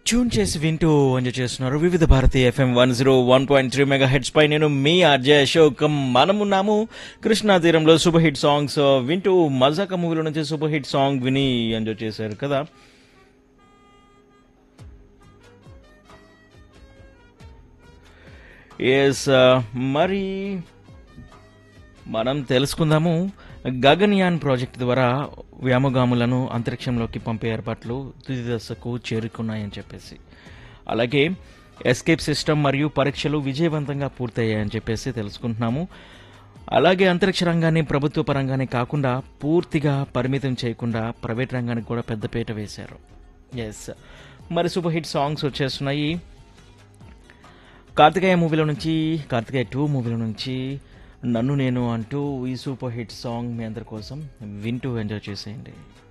tune చేసి వింటూ enjoy చేస్తున్నారు Vividh Bharati FM one zero one point three mega hertz పై నేను మీ ఆర్జే అశోక్ మనమున్నాము కృష్ణా తీరంలో సూపర్ హిట్ సాంగ్స్ వింటూ మజాక మూవీలో నుంచి సూపర్ హిట్ సాంగ్ విని ఎంజాయ్ చేశారు కదా ఎస్ మరి మనం తెలుసుకుందాము గగన్యాన్ ప్రాజెక్ట్ ద్వారా వ్యామగాములను అంతరిక్షంలోకి పంపే ఏర్పాట్లు తుది దశకు చేరుకున్నాయని చెప్పేసి అలాగే ఎస్కేప్ సిస్టమ్ మరియు పరీక్షలు విజయవంతంగా పూర్తయ్యాయని చెప్పేసి తెలుసుకుంటున్నాము అలాగే అంతరిక్ష రంగాన్ని ప్రభుత్వ పరంగానే కాకుండా పూర్తిగా పరిమితం చేయకుండా ప్రైవేట్ రంగానికి కూడా పెద్దపీట వేశారు ఎస్ మరి సూపర్ హిట్ సాంగ్స్ వచ్చేస్తున్నాయి కార్తికేయ మూవీలో నుంచి కార్తికేయ టూ మూవీలో నుంచి నన్ను నేను అంటూ ఈ సూపర్ హిట్ సాంగ్ మీ అందరి కోసం వింటూ ఎంజాయ్ చేసేయండి